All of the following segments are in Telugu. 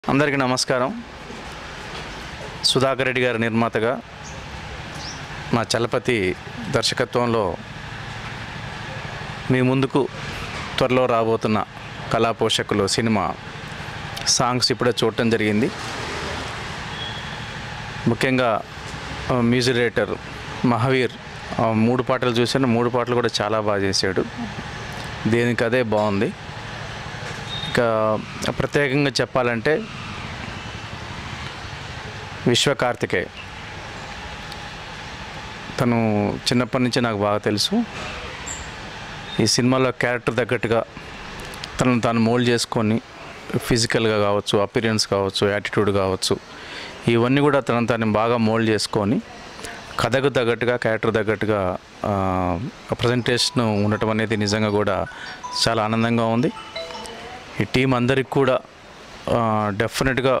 అందరికీ నమస్కారం సుధాకర్ రెడ్డి గారి నిర్మాతగా మా చలపతి దర్శకత్వంలో మీ ముందుకు త్వరలో రాబోతున్న కళా పోషకులు సినిమా సాంగ్స్ ఇప్పుడే చూడటం జరిగింది ముఖ్యంగా ఆ, మ్యూజిక్ డైరెక్టర్ మహావీర్ ఆ, మూడు పాటలు చూశాను మూడు పాటలు కూడా చాలా బాగా చేశాడు దేనికి అదే బాగుంది ఇక ప్రత్యేకంగా చెప్పాలంటే విశ్వ కార్తికేయ తను చిన్నప్పటి నుంచి నాకు బాగా తెలుసు ఈ సినిమాలో క్యారెక్టర్ తగ్గట్టుగా తనను తాను మోల్డ్ చేసుకొని ఫిజికల్గా కావచ్చు అపీరియన్స్ కావచ్చు యాటిట్యూడ్ కావచ్చు ఇవన్నీ కూడా తనను తాను బాగా మోల్డ్ చేసుకొని కథకు తగ్గట్టుగా క్యారెక్టర్ తగ్గట్టుగా ప్రజెంటేషన్ ఉండటం అనేది నిజంగా కూడా చాలా ఆనందంగా ఉంది ఈ టీం అందరికి కూడా డెఫినెట్గా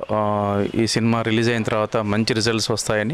ఈ సినిమా రిలీజ్ అయిన తర్వాత మంచి రిజల్ట్స్ వస్తాయని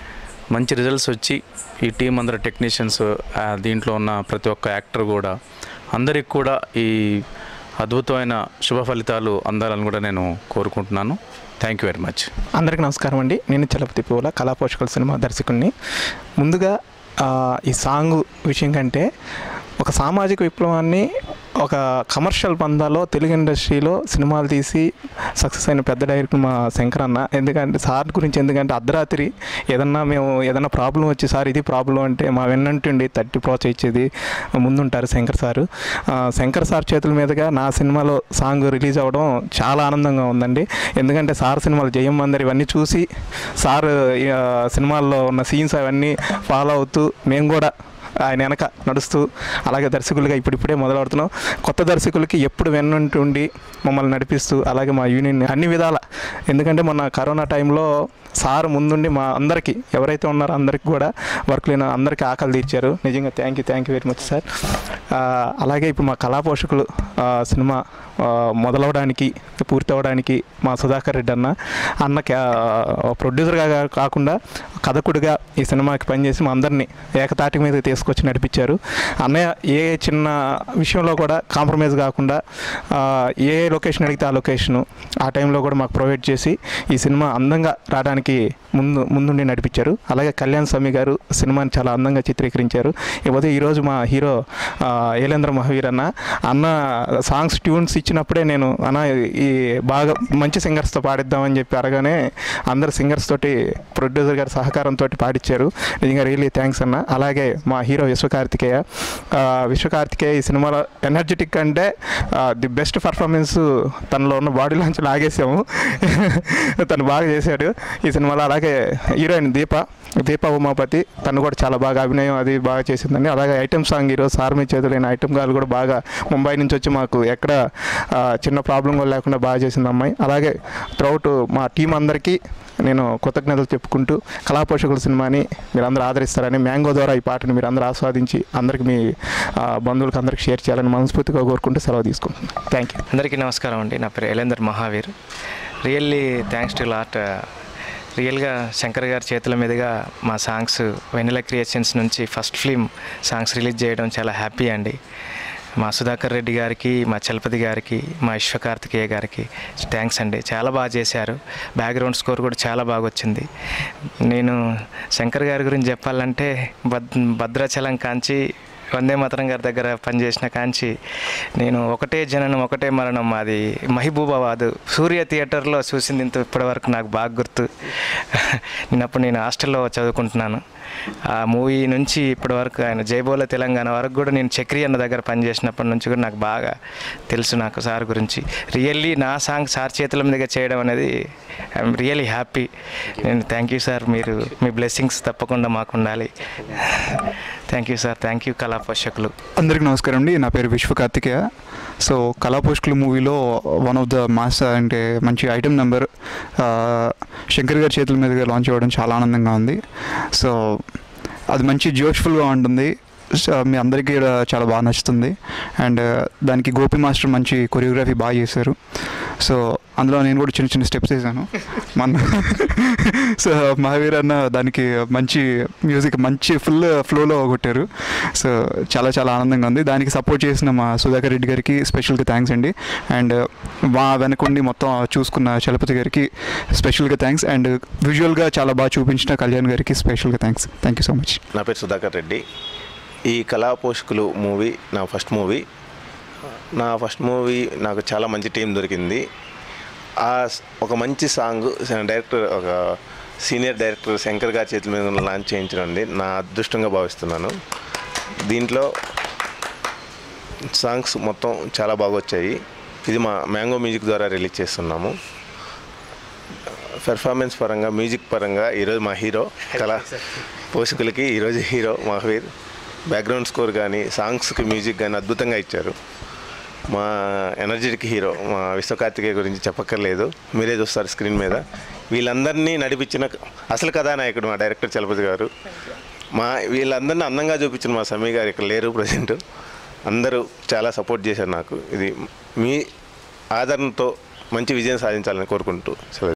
మంచి రిజల్ట్స్ వచ్చి ఈ టీం అందరు టెక్నీషియన్స్ దీంట్లో ఉన్న ప్రతి ఒక్క యాక్టర్ కూడా అందరికి కూడా ఈ అద్భుతమైన శుభ ఫలితాలు అందాలని కూడా నేను కోరుకుంటున్నాను థ్యాంక్ యూ వెరీ మచ్ అందరికీ నమస్కారం అండి నేను చలపతి పువ్వుల కళా పోషకుల సినిమా దర్శకుడిని ముందుగా ఆ, ఈ సాంగ్ విషయం కంటే ఒక సామాజిక విప్లవాన్ని ఒక కమర్షియల్ పందాలో తెలుగు ఇండస్ట్రీలో సినిమాలు తీసి సక్సెస్ అయిన పెద్ద డైరెక్టర్ మా శంకర్ అన్న ఎందుకంటే సార్ గురించి ఎందుకంటే అర్ధరాత్రి ఏదన్నా మేము ఏదన్నా ప్రాబ్లం వచ్చి సార్ ఇది ప్రాబ్లం అంటే మా వెన్నంటుండి తట్టి ప్రోత్సహించేది ముందుంటారు శంకర్ సారు ఆ, శంకర్ సార్ చేతుల మీదుగా నా సినిమాలో సాంగ్ రిలీజ్ అవ్వడం చాలా ఆనందంగా ఉందండి ఎందుకంటే సార్ సినిమాలు జయం మందరి ఇవన్నీ చూసి సార్ ఆ, సినిమాల్లో ఉన్న సీన్స్ అవన్నీ ఫాలో అవుతూ మేము కూడా ఆయన వెనక నడుస్తూ అలాగే దర్శకులుగా ఇప్పుడిప్పుడే మొదలవుతున్నాం కొత్త దర్శకులకి ఎప్పుడు వెన్నుంటుండి మమ్మల్ని నడిపిస్తూ అలాగే మా యూనియన్ అన్ని విధాల ఎందుకంటే మొన్న కరోనా టైంలో సార్ ముందుండి మా అందరికీ ఎవరైతే ఉన్నారో అందరికి కూడా వర్క్ లేని అందరికీ ఆకలి తీర్చారు నిజంగా thank you thank you very much sir ఆ, అలాగే ఇప్పుడు మా కళా పోషకులు ఆ, సినిమా ఆ, మొదలవడానికి పూర్తి అవ్వడానికి మా సుధాకర్ రెడ్డి అన్న అన్న క్యా- ప్రొడ్యూసర్గా కా- కాకుండా కథకుడిగా ఈ సినిమాకి పనిచేసి మా అందరినీ ఏకతాటి మీద తీసుకొచ్చి నడిపించారు అన్నయ్య ఏ చిన్న విషయంలో కూడా కాంప్రమైజ్ కాకుండా ఆ, ఏ లొకేషన్ అడిగితే ఆ లొకేషను ఆ టైంలో కూడా మాకు ప్రొవైడ్ చేసి ఈ సినిమా అందంగా రావడానికి ముందు ముందుండి నడిపించారు అలాగే కళ్యాణ్ స్వామి గారు సినిమాని చాలా అందంగా చిత్రీకరించారు ఇకపోతే ఈరోజు మా హీరో ఆ, ఏలేంద్ర మహావీర్ అన్న అన్న సాంగ్స్ ట్యూన్స్ ఇచ్చినప్పుడే నేను అన్న ఈ బాగా మంచి సింగర్స్తో పాడిద్దామని చెప్పి అడగానే అందరు సింగర్స్ తోటి ప్రొడ్యూసర్ గారి సహకారంతో పాడిచ్చారు నిజంగా రియలీ థ్యాంక్స్ అన్న అలాగే మా హీరో విశ్వకార్తికేయ ఆ, విశ్వకార్తికేయ ఈ సినిమాలో ఎనర్జెటిక్ అంటే ది బెస్ట్ పర్ఫార్మెన్స్ తనలో ఉన్న బాడీ లాంచి లాగేసాము తను బాగా చేశాడు ఈ సినిమాలో అలాగే హీరోయిన్ దీప దీప ఉమాపతి తను కూడా చాలా బాగా అభినయం అది బాగా చేసిందండి అలాగే ఐటమ్ సాంగ్ ఈరోజు సార్మీ చేతులైన ఐటమ్ గారు కూడా బాగా ముంబై నుంచి వచ్చి మాకు ఎక్కడ ఆ, చిన్న ప్రాబ్లం కూడా లేకుండా బాగా చేసింది అమ్మాయి అలాగే త్రౌట్ మా టీం అందరికీ నేను కృతజ్ఞతలు చెప్పుకుంటూ కళాపోషకుల సినిమాని మీరందరూ ఆదరిస్తారని మ్యాంగో ద్వారా ఈ పాటను మీరు అందరూ ఆస్వాదించి అందరికి మీ ఆ, బంధువులకు అందరికి షేర్ చేయాలని మనస్ఫూర్తిగా కోరుకుంటూ సెలవు తీసుకుంటున్నాను థ్యాంక్ యూ అందరికీ నమస్కారం అండి నా పేరు Elender Mahaveer really thanks to lot రియల్గా శంకర్ గారి చేతుల మీదుగా మా సాంగ్స్ వెనిలా క్రియేషన్స్ నుంచి ఫస్ట్ ఫిల్మ్ సాంగ్స్ రిలీజ్ చేయడం చాలా హ్యాపీ అండి మా సుధాకర్ రెడ్డి గారికి మా చలపతి గారికి మా విశ్వకార్తికేయ గారికి థ్యాంక్స్ అండి చాలా బాగా చేశారు బ్యాక్గ్రౌండ్ స్కోర్ కూడా చాలా బాగా వచ్చింది నేను శంకర్ గారి గురించి చెప్పాలంటే భద్ భద్రాచలం కాంచి వందే మాతరం గారి దగ్గర పనిచేసిన కాంచి నేను ఒకటే జననం ఒకటే మరణం మాది మహిబూబాబాద్ సూర్య థియేటర్లో చూసింది ఇంత ఇప్పటివరకు నాకు బాగా గుర్తు నేను అప్పుడు నేను హాస్టల్లో చదువుకుంటున్నాను ఆ మూవీ నుంచి ఇప్పటి వరకు ఆయన జైబోల తెలంగాణ వరకు కూడా నేను చక్రి అన్న దగ్గర పనిచేసినప్పటి నుంచి కూడా నాకు బాగా తెలుసు నాకు సార్ గురించి రియల్లీ నా సాంగ్ సార్ చేతుల మీదుగా చేయడం అనేది ఐఎమ్ రియల్లీ హ్యాపీ నేను థ్యాంక్ యూ సార్ మీరు మీ బ్లెస్సింగ్స్ తప్పకుండా మాకు ఉండాలి thank you sir thank you కళా పోషకులు అందరికీ నమస్కారం అండి నా పేరు విశ్వ కార్తికేయ సో కళాపోషకుల మూవీలో వన్ ఆఫ్ ద మాస్ అంటే మంచి ఐటమ్ నెంబర్ శంకర్ గారి చేతుల మీదుగా లాంచ్ అవ్వడం చాలా ఆనందంగా ఉంది సో అది మంచి జోష్ఫుల్గా ఉంటుంది సో మీ అందరికీ కూడా చాలా బాగా నచ్చుతుంది అండ్ దానికి గోపి మాస్టర్ మంచి కొరియోగ్రఫీ బాగా చేశారు సో అందులో నేను కూడా చిన్న చిన్న స్టెప్స్ వేసాను మన సో మహావీర్ అన్న దానికి మంచి మ్యూజిక్ మంచి ఫుల్ ఫ్లోలో కొట్టారు సో చాలా చాలా ఆనందంగా ఉంది దానికి సపోర్ట్ చేసిన మా సుధాకర్ రెడ్డి గారికి స్పెషల్గా థ్యాంక్స్ అండి అండ్ మా వెనకుండి మొత్తం చూసుకున్న చలపతి గారికి స్పెషల్గా థ్యాంక్స్ అండ్ విజువల్గా చాలా బాగా చూపించిన కళ్యాణ్ గారికి స్పెషల్గా thanks thank you so much నా పేరు సుధాకర్ రెడ్డి ఈ కళా పోషకులు మూవీ నా ఫస్ట్ మూవీ నా ఫస్ట్ మూవీ నాకు చాలా మంచి టీం దొరికింది ఆ స్- ఒక మంచి సాంగ్ డైరెక్టర్ ఒక సీనియర్ డైరెక్టర్ శంకర్ గారి చేతుల మీద లాంచ్ చేయించడం అండి నా అదృష్టంగా భావిస్తున్నాను దీంట్లో సాంగ్స్ మొత్తం చాలా బాగా వచ్చాయి ఇది మా మ్యాంగో మ్యూజిక్ ద్వారా రిలీజ్ చేస్తున్నాము పెర్ఫార్మెన్స్ పరంగా మ్యూజిక్ పరంగా ఈరోజు మా హీరో కళా పోషకులకి ఈరోజు హీరో మహావీర్ బ్యాక్గ్రౌండ్ స్కోర్ కానీ సాంగ్స్కి మ్యూజిక్ కానీ అద్భుతంగా ఇచ్చారు మా ఎనర్జెటిక్ హీరో మా విశ్వకార్తికేయ గురించి చెప్పక్కర్లేదు మీరే చూస్తారు స్క్రీన్ మీద వీళ్ళందరినీ నడిపించిన అసలు కథానాయకుడు మా డైరెక్టర్ చలపతి గారు మా వీళ్ళందరినీ అందంగా చూపించిన మా సమీ గారు ఇక్కడ లేరు ప్రజెంట్ అందరూ చాలా సపోర్ట్ చేశారు నాకు ఇది మీ ఆదరణతో మంచి విజయం సాధించాలని కోరుకుంటూ సెలవు